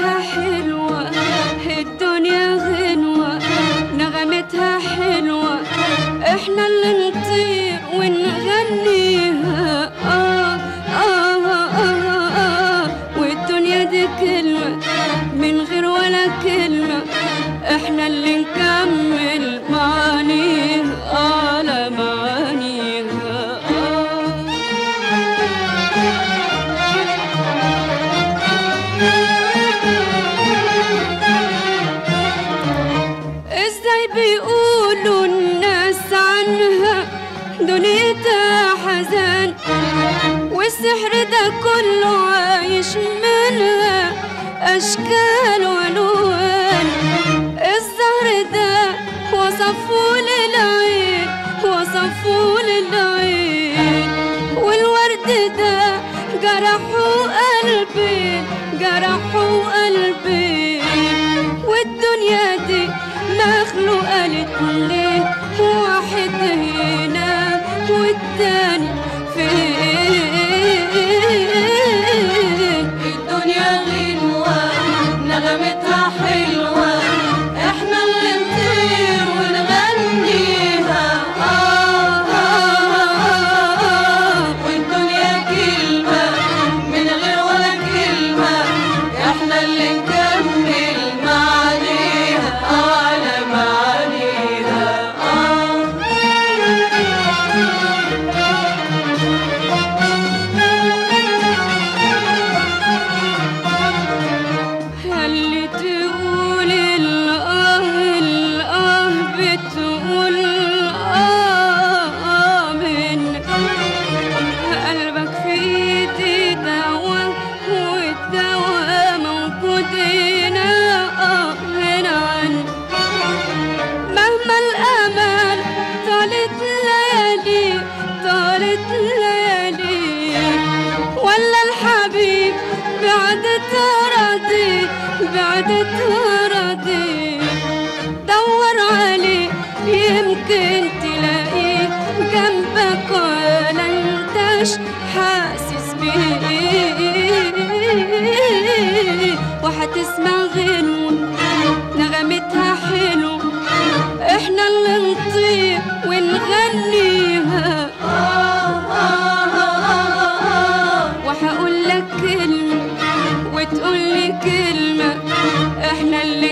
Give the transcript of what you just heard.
نغمتها حلوة الدنيا غنوة نغمتها حلوة احنا اللي نطير ونغنيها آه آه آه آه آه والدنيا دي كلمة من غير ولا كلمة احنا اللي نكمل معانيها على معانيها آه ازاي بيقولوا الناس عنها دنيتها حزان والسحر ده كله عايش منها اشكال والوان الزهر ده وصفوه للعين وصفوه للعين والورد ده جرحوا قلبي جرحوا قلبي والدنيا دي مخلوقة لاتنين واحد هنا والتاني فين الدنيا غنوة نغمتها حلوة احنا اللي نطير ونغنيها آه آه آه آه والدنيا كلمة من غير ولا كلمة احنا اللي نكمل معانيها على معانيها آه اللي تقول الآه الآه بتقول آه من قلبك في ايدي دواء والدواء موجود هنا آه هنا عندي مهما الأمل طالت ليالي طالت ليالي ولا الحبيب بعدت راضي بعدت راضي دور عليه يمكن تلاقيه جنبك ولا انتش حاسس بيه وهتسمع غنوة نغمتها حلو احنا اللي نطير ونغنيها وهقول لك كلمة وتقول لي كلمة احنا اللي